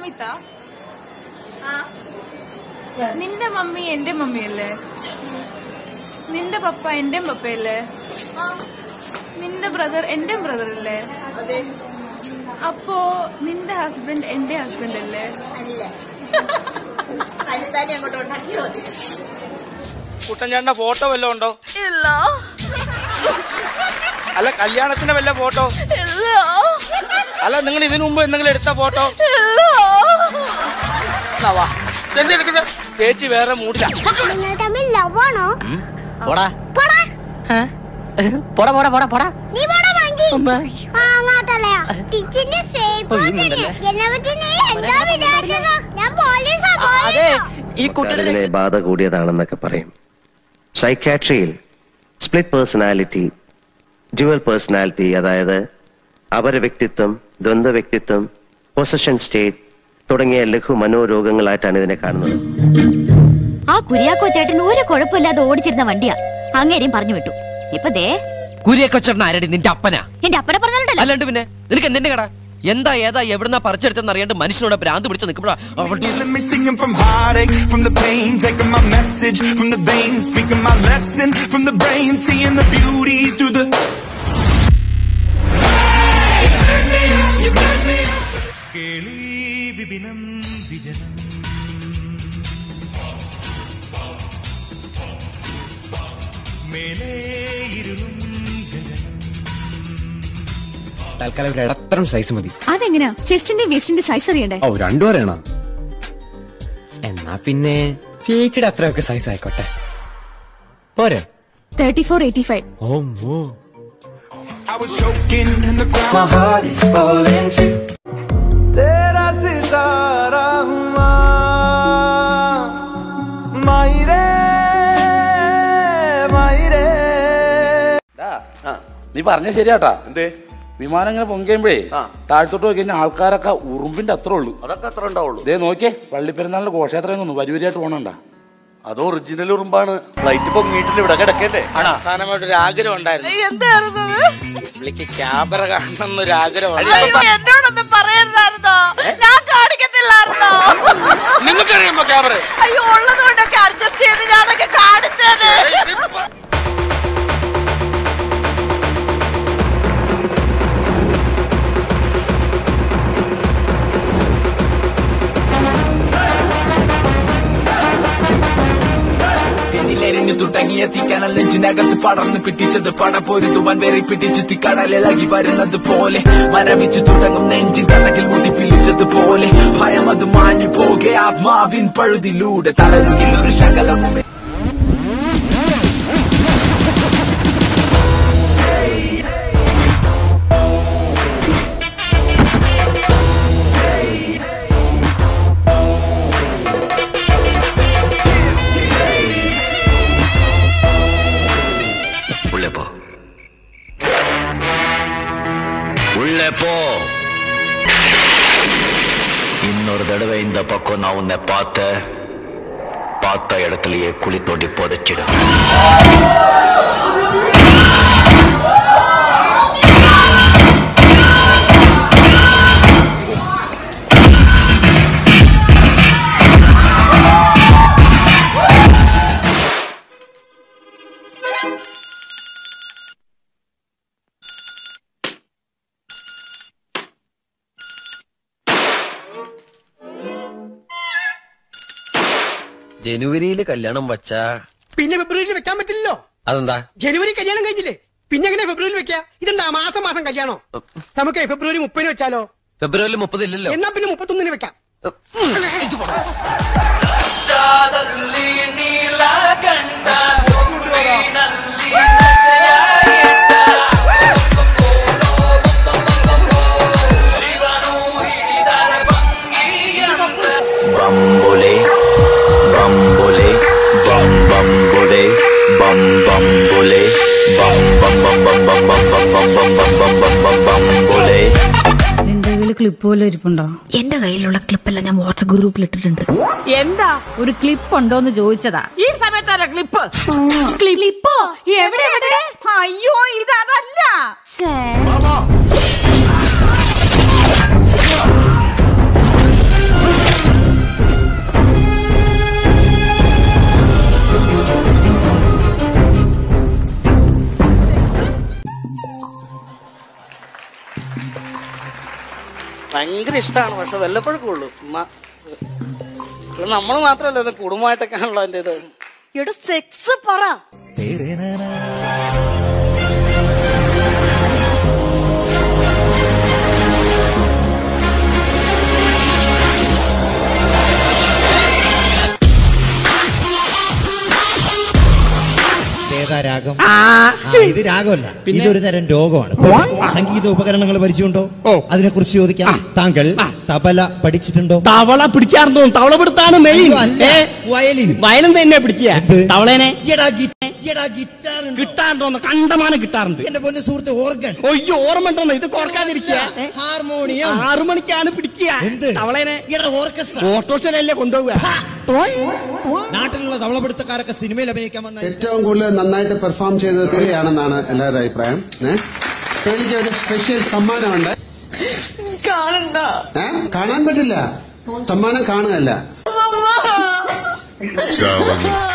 നമിത നിന്റെ മമ്മി എന്റെ മമ്മിയല്ലേ നിന്റെ പപ്പ എന്റെ പപ്പയല്ലേ നിന്റെ ബ്രദർ എന്റെ ബ്രദർ അല്ലേ അതെ അപ്പോ നിന്റെ ഹസ്ബൻഡ് എന്റെ ഹസ്ബൻഡ് അല്ലേ അല്ല തന്നെ തന്നെ അങ്ങോട്ട് ഉണ്ടാക്കിയോ മതി കുട്ടൻചാണ്ട ഫോട്ടോ വല്ലതും ഉണ്ടോ ഇല്ല അല്ല കല്യാണത്തിന്റെ വല്ല ഫോട്ടോ ഇല്ല അല്ല നിങ്ങൾ ഇതിനു മുമ്പ് എന്തെങ്കിലും എടുത്ത ഫോട്ടോ എന്നാ വാ എന്തെടുക്കുന്നത് ചേച്ചി വേറെ മൂടില്ല നിങ്ങൾ തമ്മിൽ ലവ് ആണോ പോടാ പോടാ പോടാ പോടാ പോടാ പോടാ നീ പോടാ വാങ്ങി വാങ്ങാത്തല്ലയാ ടീച്ചറിന്റെ ഫേവറേറ്റ് എന്നെ പറ്റി നീ എന്താ വിചാരിച്ചത് ഞാൻ പോലീസാ അതെ പോലീസാ ഈ കുട്ടിയുടെ കരളിലെ ബാധ കൂടിയതാണെന്നൊക്കെ പറയും സൈക്യാട്രിയിൽ സ്പ്ലിറ്റ് പേഴ്സണാലിറ്റി ഡ്യുവൽ പേഴ്സണാലിറ്റി അതായത് അപര വ്യക്തിത്വം ദ്വന്ദ്വ വ്യക്തിത്വം പൊസഷൻ സ്റ്റേറ്റ് തുടങ്ങിയ ലഘു മനോരോഗങ്ങളായിട്ടാണ് ഇതിനെ കാണുന്നത് ആ കുര്യാക്കോ ചേട്ടൻ ഒരു കുഴപ്പമില്ലാതെ ഓടിച്ചിരുന്ന വണ്ടിയാ അങ്ങേരെയും പറഞ്ഞു വിട്ടു ഇപ്പൊ ദേ കുരിയക്കൊച്ചറിന് ആരടി നിന്റെ അപ്പനാ എന്റെ അപ്പനെ പറഞ്ഞാലുണ്ടല്ലോ അല്ലാണ്ട് പിന്നെ നിനക്ക് എന്തിന്റെ കട എന്താ ഏതാ എവിടുന്നാ പറിച്ചെടുത്തെന്ന് അറിയാണ്ട് മനുഷ്യനോട് ഭ്രാന്ത് പിടിച്ച് നിൽക്കുമ്പോഴാ Let me singing from heartache, from the pain, taking my message from the veins, speaking my lesson from the brain, seeing the beauty through the. തൽക്കാലം ഒരു ഇടത്തരം സൈസ് മതി അതെങ്ങനെയാ ചെസ്റ്റിന്റെ വേസ്റ്റിന്റെ സൈസ് അറിയണ്ടേ ഓ രണ്ടു പറയണോ എന്നാ പിന്നെ ചേച്ചിയുടെ അത്രയൊക്കെ സൈസ് ആയിക്കോട്ടെ പോരെ തേർട്ടി ഫോർ എയ്റ്റി ഫൈവ് ഓ ഓ I was choking in the ground. My heart is falling too. तेरा सितारा हुआ मायरे मायरे നീ പറഞ്ഞ ശരിയാട്ടാ എന്തേ വിമാനം ഇങ്ങനെ പൊങ്ങിയുമ്പോഴേ താഴ്ത്തോട്ട് നോക്കി കഴിഞ്ഞാൽ ആൾക്കാരൊക്കെ ഉറുമ്പിന്റെ അത്ര ഉള്ളൂ അതൊക്കെ അത്ര ഉണ്ടാവുള്ളൂ ഇതേ നോക്കിയേ പള്ളിപ്പെരുന്നാളിന് ഘോഷയാത്രയിൽ നിന്നു വരി വരിയായിട്ട് പോകണണ്ട അത് ഒറിജിനൽ ഉറുമ്പാണ് ഫ്ലൈറ്റ് പൊങ്ങിയിട്ടില്ല ഇവിടെ കിടക്കല്ലേ അവസാനമായിട്ട് ഒരു ആഗ്രഹം ഉണ്ടായിരുന്നു എന്തായിരുന്നു പുള്ളിക്ക് ക്യാമറ കാണണം എന്നൊരു ആഗ്രഹം എന്നോടൊന്നും പറയരുതായിരുന്നോ ഞാൻ കാണിക്കത്തില്ലായിരുന്നോ നിങ്ങൾക്കറിയുമ്പോ ക്യാമറ അയ്യോ ഉള്ളത് കൊണ്ടൊക്കെ അഡ്ജസ്റ്റ് ചെയ്ത് ഞാനൊക്കെ കാണിച്ചത് എന്നിലെരിഞ്ഞു തുടങ്ങിയ തീക്കനൽ നെഞ്ചിനകത്ത് പടർന്ന് പിടിച്ചത് പട പൊരുതുവാൻ വേറി പിടിച്ചു തീക്കടലിളകി വരുന്നത് പോലെ മരവിച്ചു തുടങ്ങും നെഞ്ചിൻ കടകിൽ മുടി പിളിച്ചത് പോലെ ഭയം അത് മാഞ്ഞു പോകെ ആത്മാവിൻ പഴുതിലൂടെ തളരുകിൽ ഒരു ശകലവും உள்ளே போ உள்ளே போ இன்னொரு தடவை இந்த பக்கம் நான் உன்னை பார்த்த பார்த்த இடத்துலயே குழி தோண்டி புதைச்சிடு ജനുവരിയിൽ കല്യാണം വച്ചാ പിന്നെ ഫെബ്രുവരിയിൽ വെക്കാൻ പറ്റില്ലല്ലോ അതെന്താ ജനുവരി കല്യാണം കഴിഞ്ഞില്ലേ പിന്നെ എങ്ങനെ ഫെബ്രുവരിയിൽ വെക്കാ ഇതെന്താ മാസം മാസം കല്യാണോ നമുക്ക് ഫെബ്രുവരി മുപ്പതിന് വെച്ചാലോ ഫെബ്രുവരി മുപ്പത് ഇല്ലല്ലോ എന്നാ പിന്നെ മുപ്പത്തൊന്നിന് വെക്കാം ബംബുലെ ബംബുലെ ബം ബംബുലെ ബം ബംബുലെ ബം ബം ബം ബം ബം ബം ബം ബം ബം ബം ബം ബം ബം ബംബുലെ നിന്റെ കയ്യിൽ ക്ലിപ്പ് പോലെ ഇരിപ്പുണ്ടോ എന്റെ കയ്യിലുള്ള ക്ലിപ്പെല്ലാം ഞാൻ വാട്സ്ആപ്പ് ഗ്രൂപ്പിൽ ഇട്ടിട്ടുണ്ട് എന്താ ഒരു ക്ലിപ്പ് ഉണ്ടോന്ന് ചോദിച്ചതാ ഈ സമയത്തല്ല ക്ലിപ്പ് ക്ലിപ്പോ എവിടെ എവിടെ അയ്യോ ഇതല്ല ഛേ ഭയങ്കര ഇഷ്ടമാണ് പക്ഷെ വല്ലപ്പോഴൊക്കെ ഉള്ളൂ ഉമ്മ നമ്മൾ മാത്രമല്ല ഇത് കുടുംബമായിട്ടൊക്കെ ആണല്ലോ എന്റെ ഇത് എടാ സെക്സ് പറ ഏതാ രാഗം ആ, ഇത് രാഗമല്ല ഇതൊരു തരം രോഗമാണ് സംഗീത ഉപകരണങ്ങൾ പരിചയമുണ്ടോ അതിനെ കുറിച്ച് ചോദിക്കാം താങ്കൾ തബല പഠിച്ചിട്ടുണ്ടോ തവള പിടിക്കാറുണ്ടോ തവള പിടുത്താണ് മെയിൻ അയ്യോ, അല്ല. വയലിൻ വയലിൻ തന്നെ പിടിക്കുക തവളേനെ എടാ ഗി- എടാ ഗിറ്റാർ കിട്ടാറുണ്ടോ കണ്ടമാനം കിട്ടാറുണ്ട് എന്റെ പൊന്നു സുഹൃത്ത് ഓർഗൻ ഒയ്യോ ഓർമ്മ ഉണ്ടോ ഇത് കൊടുക്കാതിരിക്കുക ഹാർമോണിയം ആറു മണിക്കാണ് പിടിക്കുക എന്ത് തവളേനെ എടാ ഓർക്കസ്ട്ര ഓട്ടോഷനല്ലേ കൊണ്ടുപോവുക നാട്ടിലുള്ള തവളപിടുത്തക്കാരൊക്കെ സിനിമയിൽ അഭിനയിക്കാൻ വന്ന ഏറ്റവും കൂടുതൽ നന്നായിട്ട് പെർഫോം ചെയ്തത് തെളിയാണെന്നാണ് എല്ലാവരുടെ അഭിപ്രായം ഏ? തെളിക്ക് ഒരു സ്പെഷ്യൽ സമ്മാനമുണ്ട് കാണണ്ട ഏ? കാണാൻ പറ്റില്ല സമ്മാനം കാണുകയല്ല അമ്മ